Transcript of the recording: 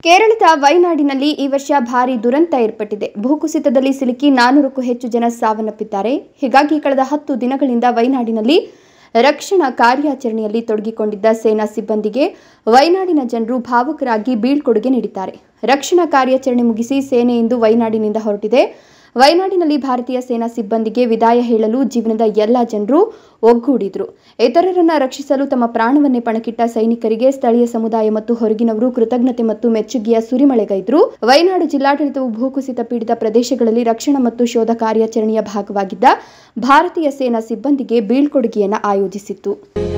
ಕೇರಳದ ವಯನಾಡಿನಲ್ಲಿ ಈ ವರ್ಷ ಭಾರಿ ದುರಂತ ಏರ್ಪಟ್ಟಿದೆ ಭೂಕುಸಿತದಲ್ಲಿ ಸಿಲುಕಿ ನಾನೂರಕ್ಕೂ ಹೆಚ್ಚು ಜನ ಸಾವನ್ನಪ್ಪಿದ್ದಾರೆ ಹೀಗಾಗಿ ಕಳೆದ ಹತ್ತು ದಿನಗಳಿಂದ ವಯನಾಡಿನಲ್ಲಿ ರಕ್ಷಣಾ ಕಾರ್ಯಾಚರಣೆಯಲ್ಲಿ ತೊಡಗಿಕೊಂಡಿದ್ದ ಸೇನಾ ಸಿಬ್ಬಂದಿಗೆ ವಯನಾಡಿನ ಜನರು ಭಾವುಕರಾಗಿ ಬೀಳ್ಕೊಡುಗೆ ನೀಡಿದ್ದಾರೆ ರಕ್ಷಣಾ ಕಾರ್ಯಾಚರಣೆ ಮುಗಿಸಿ ಸೇನೆ ಇಂದು ವಯನಾಡಿನಿಂದ ಹೊರಟಿದೆ ವಯನಾಡಿನಲ್ಲಿ ಭಾರತೀಯ ಸೇನಾ ಸಿಬ್ಬಂದಿಗೆ ವಿದಾಯ ಹೇಳಲು ಜೀವನದ ಎಲ್ಲ ಜನರು ಒಗ್ಗೂಡಿದ್ರು ಇತರರನ್ನ ರಕ್ಷಿಸಲು ತಮ್ಮ ಪ್ರಾಣವನ್ನೇ ಪಣಕ್ಕಿಟ್ಟ ಸೈನಿಕರಿಗೆ ಸ್ಥಳೀಯ ಸಮುದಾಯ ಮತ್ತು ಹೊರಗಿನವರು ಕೃತಜ್ಞತೆ ಮತ್ತು ಮೆಚ್ಚುಗೆಯ ಸುರಿಮಳೆಗೈದ್ರು ವಯನಾಡು ಜಿಲ್ಲಾಡಳಿತವು ಭೂಕುಸಿತ ಪೀಡಿತ ಪ್ರದೇಶಗಳಲ್ಲಿ ರಕ್ಷಣಾ ಮತ್ತು ಶೋಧ ಕಾರ್ಯಾಚರಣೆಯ ಭಾಗವಾಗಿದ್ದ ಭಾರತೀಯ ಸೇನಾ ಸಿಬ್ಬಂದಿಗೆ ಬೀಳ್ಕೊಡುಗೆಯನ್ನು ಆಯೋಜಿಸಿತ್ತು